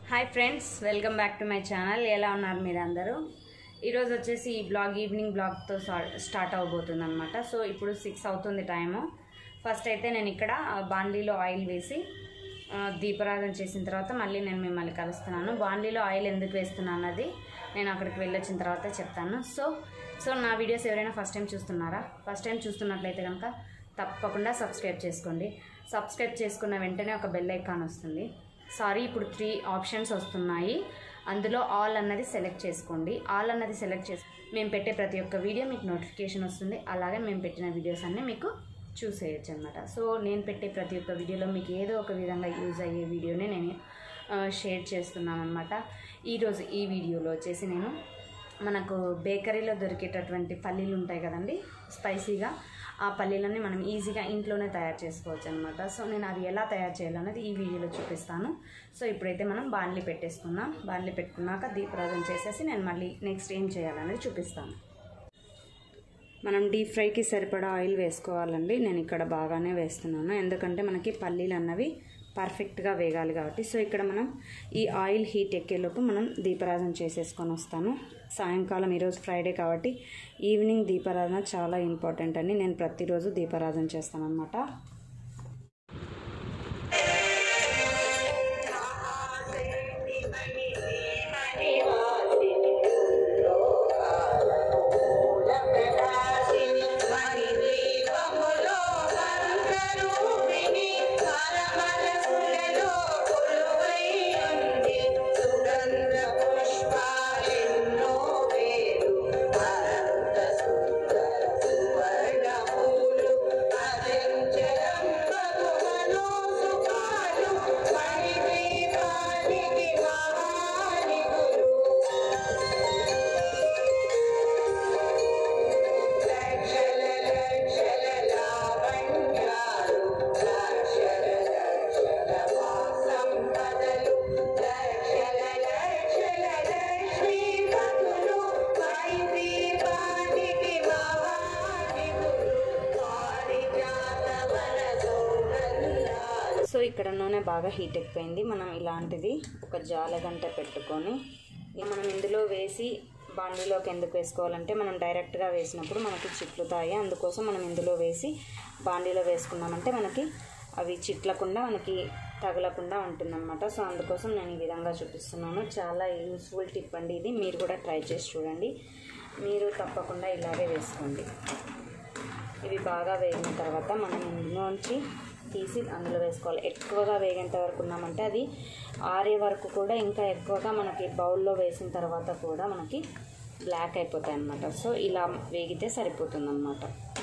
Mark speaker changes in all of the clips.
Speaker 1: hi friends welcome back to my channel ఎలా ఉన్నారు మీరు అందరూ ఈరోజు వచ్చేసి ఈ బ్లాగ్ ఈవినింగ్ బ్లాగ్తో స్టార్ట్ అవబోతుంది అనమాట సో ఇప్పుడు సిక్స్ అవుతుంది టైము ఫస్ట్ అయితే నేను ఇక్కడ ఆ, బాండ్లీలో ఆయిల్ వేసి ఆ, దీపారాధన చేసిన తర్వాత మళ్ళీ నేను మిమ్మల్ని కలుస్తున్నాను బాండ్లీలో ఆయిల్ ఎందుకు వేస్తున్నాను అన్నది నేను అక్కడికి వెళ్ళొచ్చిన తర్వాత చెప్తాను సో సో నా వీడియోస్ ఎవరైనా ఫస్ట్ టైం చూస్తున్నారా ఫస్ట్ టైం చూస్తున్నట్లయితే కనుక తప్పకుండా సబ్స్క్రైబ్ చేసుకోండి సబ్స్క్రైబ్ చేసుకున్న వెంటనే ఒక బెల్ ఐకాన్ వస్తుంది సారీ ఇప్పుడు త్రీ ఆప్షన్స్ వస్తున్నాయి అందులో ఆల్ అన్నది సెలెక్ట్ చేసుకోండి ఆల్ అన్నది సెలెక్ట్ చేసి మేము పెట్టే ప్రతి ఒక్క వీడియో మీకు నోటిఫికేషన్ వస్తుంది అలాగే మేము పెట్టిన వీడియోస్ అన్నీ మీకు చూసేయచ్చు అనమాట సో నేను పెట్టే ప్రతి ఒక్క వీడియోలో మీకు ఏదో ఒక విధంగా యూజ్ అయ్యే వీడియోనే నేను ఆ, షేర్ చేస్తున్నాను అనమాట ఈరోజు ఈ వీడియోలో వచ్చేసి నేను మనకు బేకరీలో దొరికేటటువంటి పల్లీలు ఉంటాయి కదండి స్పైసీగా ఆ పల్లీలన్నీ మనం ఈజీగా ఇంట్లోనే తయారు చేసుకోవచ్చు అనమాట సో నేను అది ఎలా తయారు చేయాలనేది ఈ వీడియోలో చూపిస్తాను సో ఇప్పుడైతే మనం బాండ్లీ పెట్టేసుకుందాం బాండ్లీ పెట్టుకున్నాక దీపారాధన చేసేసి నేను మళ్ళీ నెక్స్ట్ ఏం చేయాలనేది చూపిస్తాను మనం డీప్ ఫ్రైకి సరిపడా ఆయిల్ వేసుకోవాలండి నేను ఇక్కడ బాగానే వేస్తున్నాను ఎందుకంటే మనకి పల్లీలు అన్నవి పర్ఫెక్ట్గా వేగాలి కాబట్టి సో ఇక్కడ మనం ఈ ఆయిల్ హీట్ ఎక్కేలోపు మనం దీపారాధన చేసేసుకొని వస్తాను సాయంకాలం ఈరోజు ఫ్రైడే కాబట్టి ఈవినింగ్ దీపారాధన చాలా ఇంపార్టెంట్ అని నేను ప్రతిరోజు దీపారాధన చేస్తాను అనమాట సో ఇక్కడ నూనె బాగా హీట్ ఎక్కిపోయింది మనం ఇలాంటిది ఒక జాలగంట పెట్టుకొని ఇక మనం ఇందులో వేసి బాండీలోకి ఎందుకు వేసుకోవాలంటే మనం డైరెక్ట్గా వేసినప్పుడు మనకి చిట్లుతాయి అందుకోసం మనం ఇందులో వేసి బాండీలో వేసుకున్నామంటే మనకి అవి చిట్లకుండా మనకి తగలకుండా ఉంటుందన్నమాట సో అందుకోసం నేను ఈ విధంగా చూపిస్తున్నాను చాలా యూస్ఫుల్ టిప్ అండి ఇది మీరు కూడా ట్రై చేసి చూడండి మీరు తప్పకుండా ఇలాగే వేసుకోండి ఇవి బాగా వేగిన తర్వాత మనం ఇందులోంచి తీసి అందులో వేసుకోవాలి ఎక్కువగా వేగేంత వరకు ఉన్నామంటే అది ఆరే వరకు కూడా ఇంకా ఎక్కువగా మనకి బౌల్లో వేసిన తర్వాత కూడా మనకి బ్లాక్ అయిపోతాయి అన్నమాట సో ఇలా వేగితే సరిపోతుంది అనమాట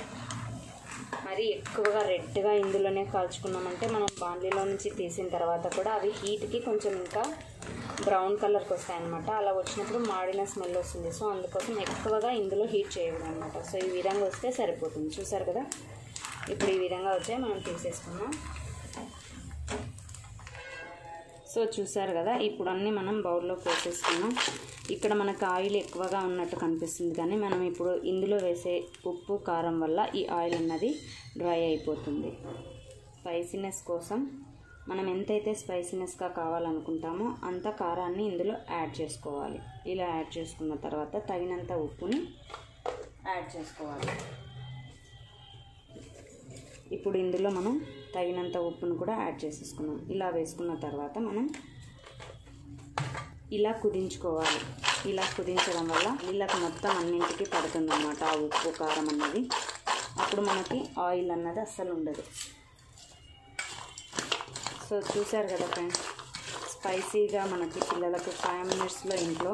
Speaker 1: మరి ఎక్కువగా రెడ్గా ఇందులోనే కాల్చుకున్నామంటే మనం బాండ్లీలో నుంచి తీసిన తర్వాత కూడా అవి హీట్కి కొంచెం ఇంకా బ్రౌన్ కలర్కి వస్తాయన్నమాట అలా వచ్చినప్పుడు మాడిన స్మెల్ వస్తుంది సో అందుకోసం ఎక్కువగా ఇందులో హీట్ చేయకూడదు అనమాట సో ఈ విధంగా వస్తే సరిపోతుంది చూసారు కదా ఇప్పుడు ఈ విధంగా వచ్చాయి మనం తీసేసుకున్నాం సో చూసారు కదా ఇప్పుడు అన్నీ మనం బౌల్లో పోసేసుకున్నాం ఇక్కడ మనకు ఆయిల్ ఎక్కువగా ఉన్నట్టు కనిపిస్తుంది కానీ మనం ఇప్పుడు ఇందులో వేసే ఉప్పు కారం వల్ల ఈ ఆయిల్ అన్నది డ్రై అయిపోతుంది స్పైసీనెస్ కోసం మనం ఎంతైతే స్పైసీనెస్గా కావాలనుకుంటామో అంత కారాన్ని ఇందులో యాడ్ చేసుకోవాలి ఇలా యాడ్ చేసుకున్న తర్వాత తగినంత ఉప్పుని యాడ్ చేసుకోవాలి ఇప్పుడు ఇందులో మనం తగినంత ఉప్పును కూడా యాడ్ చేసేసుకున్నాం ఇలా వేసుకున్న తర్వాత మనం ఇలా కుదించుకోవాలి ఇలా కుదించడం వల్ల నీళ్ళకు మొత్తం అన్నింటికి పడుతుందన్నమాట ఆ ఉప్పు కారం అన్నది అప్పుడు మనకి ఆయిల్ అన్నది అస్సలు ఉండదు సో చూసారు కదా ఫ్రెండ్స్ స్పైసీగా మనకి పిల్లలకు ఫైవ్ మినిట్స్లో ఇంట్లో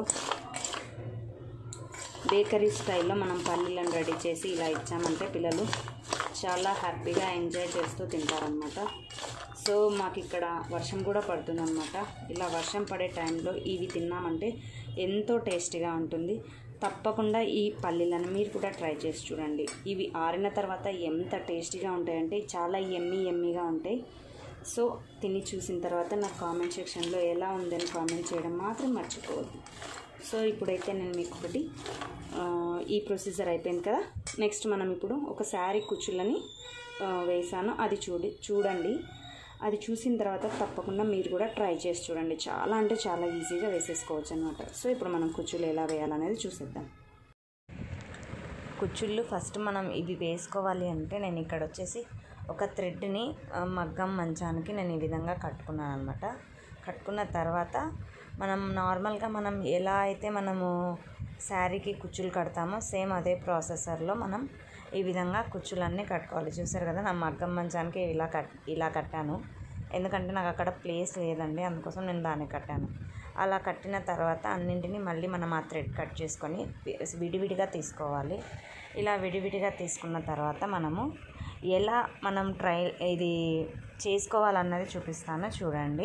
Speaker 1: బేకరీ స్టైల్లో మనం పల్లీలను రెడీ చేసి ఇలా ఇచ్చామంటే పిల్లలు చాలా హ్యాపీగా ఎంజాయ్ చేస్తూ తింటారనమాట సో మాకు ఇక్కడ వర్షం కూడా పడుతుందన్నమాట ఇలా వర్షం పడే టైంలో ఇవి తిన్నామంటే ఎంతో టేస్టీగా ఉంటుంది తప్పకుండా ఈ పల్లీలను మీరు కూడా ట్రై చేసి చూడండి ఇవి ఆరిన తర్వాత ఎంత టేస్టీగా ఉంటాయంటే చాలా ఎమ్మీ ఎమ్మీగా ఉంటాయి సో తిని చూసిన తర్వాత నాకు కామెంట్ సెక్షన్లో ఎలా ఉందని కామెంట్ చేయడం మాత్రం మర్చిపోవద్దు సో ఇప్పుడైతే నేను మీకు ఒకటి ఆ, ఈ ప్రొసీజర్ అయిపోయింది కదా నెక్స్ట్ మనం ఇప్పుడు ఒక శారీ కుచ్చులని ఆ, వేసాను అది చూడి చూడండి అది చూసిన తర్వాత తప్పకుండా మీరు కూడా ట్రై చేసి చూడండి చాలా అంటే చాలా ఈజీగా వేసేసుకోవచ్చు అనమాట సో ఇప్పుడు మనం కుచ్చులు ఎలా వేయాలనేది చూసేద్దాం కుచ్చుళ్ళు ఫస్ట్ మనం ఇవి వేసుకోవాలి అంటే నేను ఇక్కడ వచ్చేసి ఒక థ్రెడ్ని ఆ, మగ్గం మంచానికి నేను ఈ విధంగా కట్టుకున్నాను అనమాట కట్టుకున్న తర్వాత మనం నార్మల్గా మనం ఎలా అయితే మనము శారీకి కుచ్చులు కడతామో సేమ్ అదే ప్రాసెసర్లో మనం ఈ విధంగా కుచ్చులన్నీ కట్టుకోవాలి చూసారు కదా నా మగ్గం మంచానికి ఇలా కట్ ఇలా కట్టాను ఎందుకంటే నాకు అక్కడ ప్లేస్ లేదండి అందుకోసం నేను దాన్ని కట్టాను అలా కట్టిన తర్వాత అన్నింటినీ మళ్ళీ మనం ఆ థ్రెడ్ కట్ చేసుకొని వి- విడివిడిగా తీసుకోవాలి ఇలా విడివిడిగా తీసుకున్న తర్వాత మనము ఎలా మనం ట్రై ఇది చేసుకోవాలన్నది చూపిస్తాను చూడండి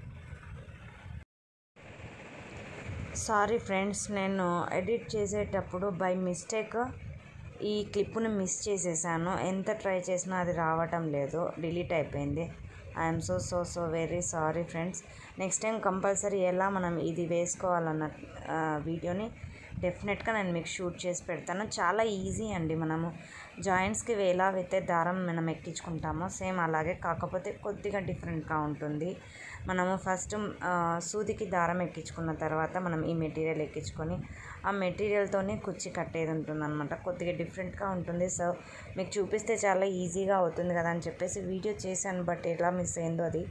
Speaker 1: సారీ ఫ్రెండ్స్ నేను ఎడిట్ చేసేటప్పుడు బై మిస్టేక్ ఈ క్లిప్ను మిస్ చేసేసాను ఎంత ట్రై చేసినా అది రావటం లేదు డిలీట్ అయిపోయింది I'm so so so very sorry friends next time compulsory ఎలా మనం ఇది వేసుకోవాలన్న ఆ, వీడియోని డెఫినెట్గా నేను మీకు షూట్ చేసి పెడతాను చాలా ఈజీ అండి మనము జాయింట్స్కి ఎలా అయితే దారం మనం ఎక్కించుకుంటామో సేమ్ అలాగే కాకపోతే కొద్దిగా డిఫరెంట్గా ఉంటుంది మనము ఫస్ట్ ఆ, సూదికి దారం ఎక్కించుకున్న తర్వాత మనం ఈ మెటీరియల్ ఎక్కించుకొని ఆ మెటీరియల్తోనే కుర్చీ కట్టేది ఉంటుంది అనమాట కొద్దిగా డిఫరెంట్గా ఉంటుంది సో మీకు చూపిస్తే చాలా ఈజీగా అవుతుంది కదా అని చెప్పేసి వీడియో చేశాను బట్ ఎలా మిస్ అయిందో అది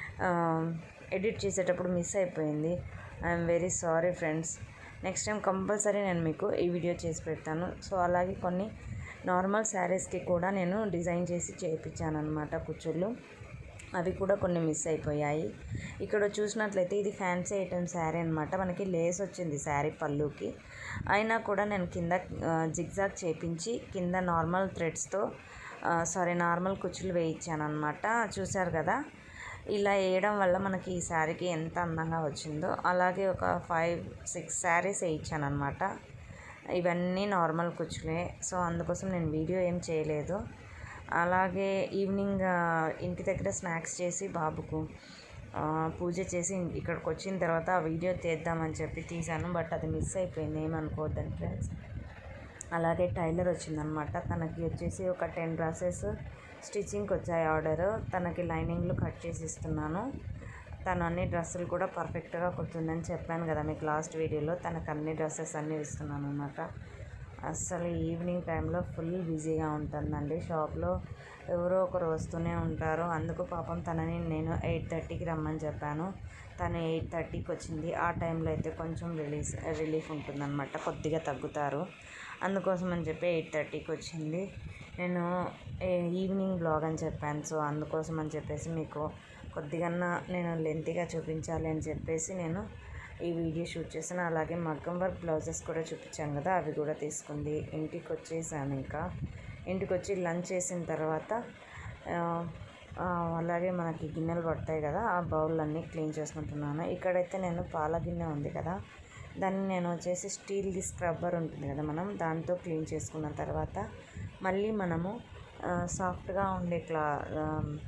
Speaker 1: ఎడిట్ చేసేటప్పుడు మిస్ అయిపోయింది I'm very sorry friends next time compulsory నేను మీకు ఈ వీడియో చేసి పెడతాను సో అలాగే కొన్ని నార్మల్ శారీస్కి కూడా నేను డిజైన్ చేసి చేయించాను అనమాట కుచ్చుళ్ళు అవి కూడా కొన్ని మిస్ అయిపోయాయి ఇక్కడ చూసినట్లయితే ఇది ఫ్యాన్సీ ఐటమ్ శారీ అనమాట మనకి లేస్ వచ్చింది శారీ పళ్ళుకి అయినా కూడా నేను కింద జిగ్జాగ్ చేపించి కింద నార్మల్ థ్రెడ్స్తో సారీ నార్మల్ కుచ్చులు వేయించాను అనమాట చూసారు కదా ఇలా వేయడం వల్ల మనకి ఈ శారీకి ఎంత అందంగా వచ్చిందో అలాగే ఒక ఫైవ్ సిక్స్ శారీస్ వేయించాను అనమాట ఇవన్నీ నార్మల్ కుచ్చులే సో అందుకోసం నేను వీడియో ఏం చేయలేదు అలాగే ఈవినింగ్ ఆ, ఇంటి దగ్గర స్నాక్స్ చేసి బాబుకు ఆ, పూజ చేసి ఇక్కడికి వచ్చిన తర్వాత ఆ వీడియో తీద్దామని చెప్పి తీశాను బట్ అది మిస్ అయిపోయింది ఏమనుకోవద్దండి ఫ్రెండ్స్ అలాగే టైలర్ వచ్చిందనమాట తనకి వచ్చేసి ఒక టెన్ డ్రెస్సెస్ స్టిచ్చింగ్కి వచ్చాయి ఆర్డర్ తనకి లైనింగ్లు కట్ చేసి ఇస్తున్నాను తను అన్ని డ్రెస్సులు కూడా పర్ఫెక్ట్గా కుడుతుందని చెప్పాను కదా మీకు లాస్ట్ వీడియోలో తనకు అన్ని డ్రెస్సెస్ అన్నీ ఇస్తున్నాను అనమాట అస్సలు ఈవినింగ్ టైంలో ఫుల్ బిజీగా ఉంటుందండి షాప్లో ఎవరో ఒకరు వస్తూనే ఉంటారు అందుకు పాపం తనని నేను ఎయిట్ థర్టీకి రమ్మని చెప్పాను తను ఎయిట్ థర్టీకి వచ్చింది ఆ టైంలో అయితే కొంచెం రిలీజ్ రిలీఫ్ ఉంటుందన్నమాట కొద్దిగా తగ్గుతారు అందుకోసం అని చెప్పి ఎయిట్ థర్టీకి వచ్చింది నేను ఏ- ఈవినింగ్ బ్లాగ్ అని చెప్పాను సో అందుకోసం అని చెప్పేసి మీకు కొద్దిగా నేను లెంతీగా చూపించాలి అని చెప్పేసి నేను ఈ వీడియో షూట్ చేశాను అలాగే మగ్గం వర్క్ బ్లౌజెస్ కూడా చూపించాను కదా అవి కూడా తీసుకుంది ఇంటికి వచ్చేసాను ఇంకా ఇంటికి వచ్చి లంచ్ చేసిన తర్వాత ఆ, ఆ, అలాగే మనకి గిన్నెలు పడతాయి కదా ఆ బౌల్ అన్నీ క్లీన్ చేసుకుంటున్నాను ఇక్కడైతే నేను పాల గిన్నె ఉంది కదా దాన్ని నేను వచ్చేసి స్టీల్ది స్క్రబ్బర్ ఉంటుంది కదా మనం దాంతో క్లీన్ చేసుకున్న తర్వాత మళ్ళీ మనము సాఫ్ట్గా ఉండే క్లా ఆ,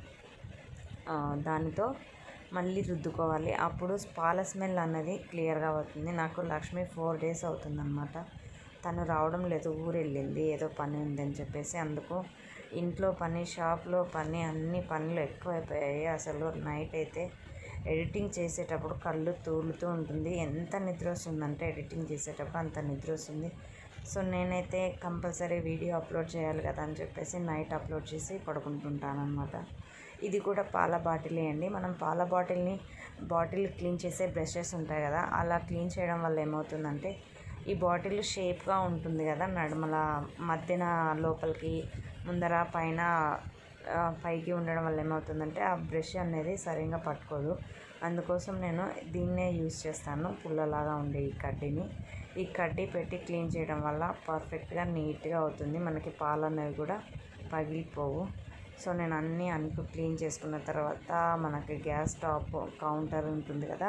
Speaker 1: ఆ, దానితో మళ్ళీ రుద్దుకోవాలి అప్పుడు పాల స్మెల్ అన్నది క్లియర్గా అవుతుంది నాకు లక్ష్మి ఫోర్ డేస్ అవుతుందన్నమాట తను రావడం లేదు ఊరు వెళ్ళింది ఏదో పని ఉందని చెప్పేసి అందుకు ఇంట్లో పని షాప్లో పని అన్ని పనులు ఎక్కువైపోయాయి అసలు నైట్ అయితే ఎడిటింగ్ చేసేటప్పుడు కళ్ళు తూలుతూ ఉంటుంది ఎంత నిద్ర వస్తుందంటే ఎడిటింగ్ చేసేటప్పుడు అంత నిద్ర వస్తుంది సో నేనైతే కంపల్సరీ వీడియో అప్లోడ్ చేయాలి కదా అని చెప్పేసి నైట్ అప్లోడ్ చేసి పడుకుంటుంటాను అనమాట ఇది కూడా పాల బాటిలే అండి మనం పాల బాటిల్ని బాటిల్ క్లీన్ చేసే బ్రషెస్ ఉంటాయి కదా అలా క్లీన్ చేయడం వల్ల ఏమవుతుందంటే ఈ బాటిల్ షేప్గా ఉంటుంది కదా నడుమల మధ్యన లోపలికి ముందర పైన ఆ, పైకి ఉండడం వల్ల ఏమవుతుందంటే ఆ బ్రష్ అనేది సరిగ్గా పట్టుకోదు అందుకోసం నేను దీన్నే యూస్ చేస్తాను పుల్లలాగా ఉండే ఈ కడ్డీని ఈ కడ్డీ పెట్టి క్లీన్ చేయడం వల్ల పర్ఫెక్ట్గా నీట్గా అవుతుంది మనకి పాలు అనేవి కూడా పగిలిపోవు సో నేను అన్నీ అనుకు క్లీన్ చేసుకున్న తర్వాత మనకి గ్యాస్ స్టాప్ కౌంటర్ ఉంటుంది కదా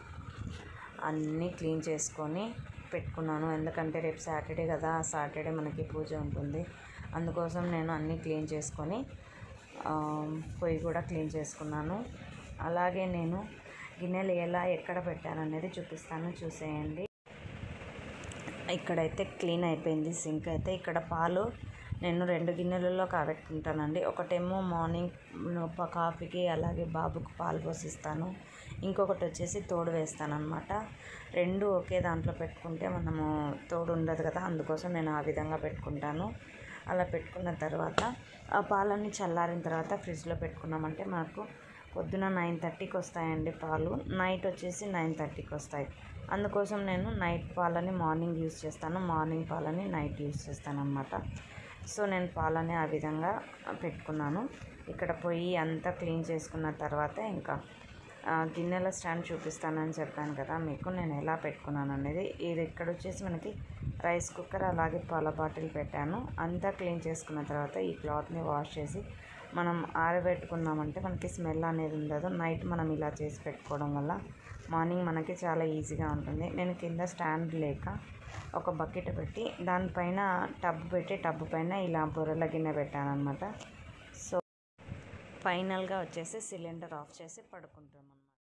Speaker 1: అన్నీ క్లీన్ చేసుకొని పెట్టుకున్నాను ఎందుకంటే రేపు సాటర్డే కదా సాటర్డే మనకి పూజ ఉంటుంది అందుకోసం నేను అన్నీ క్లీన్ చేసుకొని ఆ, పొయ్యి కూడా క్లీన్ చేసుకున్నాను అలాగే నేను గిన్నెలు ఎలా ఎక్కడ పెట్టాను అనేది చూపిస్తాను చూసేయండి ఇక్కడైతే క్లీన్ అయిపోయింది సింక్ అయితే ఇక్కడ పాలు
Speaker 2: నేను రెండు గిన్నెలలో కాబెట్టుకుంటానండి ఒకటేమో మార్నింగ్ ప- కాఫీకి అలాగే బాబుకు పాలు పోసిస్తాను ఇంకొకటి వచ్చేసి తోడు వేస్తాను అనమాట రెండు ఒకే దాంట్లో పెట్టుకుంటే మనము తోడు ఉండదు కదా అందుకోసం నేను ఆ విధంగా పెట్టుకుంటాను అలా పెట్టుకున్న తర్వాత ఆ పాలన్నీ చల్లారిన తర్వాత ఫ్రిడ్జ్లో పెట్టుకున్నామంటే మనకు పొద్దున నైన్ థర్టీకి వస్తాయండి పాలు నైట్ వచ్చేసి నైన్ థర్టీకి వస్తాయి అందుకోసం నేను నైట్ పాలని మార్నింగ్ యూస్ చేస్తాను మార్నింగ్ పాలని నైట్ యూస్ చేస్తాను అనమాట సో నేను పాలని ఆ విధంగా పెట్టుకున్నాను ఇక్కడ పొయ్యి అంతా క్లీన్ చేసుకున్న తర్వాత ఇంకా ఆ, గిన్నెల స్టాండ్ చూపిస్తానని చెప్పాను కదా మీకు నేను ఎలా పెట్టుకున్నాను అనేది ఇది ఇక్కడ వచ్చేసి మనకి రైస్ కుక్కర్ అలాగే పాల బాటిల్ పెట్టాను అంతా క్లీన్ చేసుకున్న తర్వాత ఈ క్లాత్ని వాష్ చేసి మనం ఆరబెట్టుకున్నామంటే మనకి స్మెల్ అనేది ఉండదు నైట్ మనం ఇలా చేసి పెట్టుకోవడం వల్ల మార్నింగ్ మనకి చాలా ఈజీగా ఉంటుంది నేను కింద స్టాండ్ లేక ఒక బకెట్ పెట్టి దానిపైన టబ్ పెట్టి టబ్ పైన ఇలా బొర్రెల గిన్నె పెట్టాను అనమాట సో ఫైనల్గా వచ్చేసి సిలిండర్ ఆఫ్ చేసి పడుకుంటాం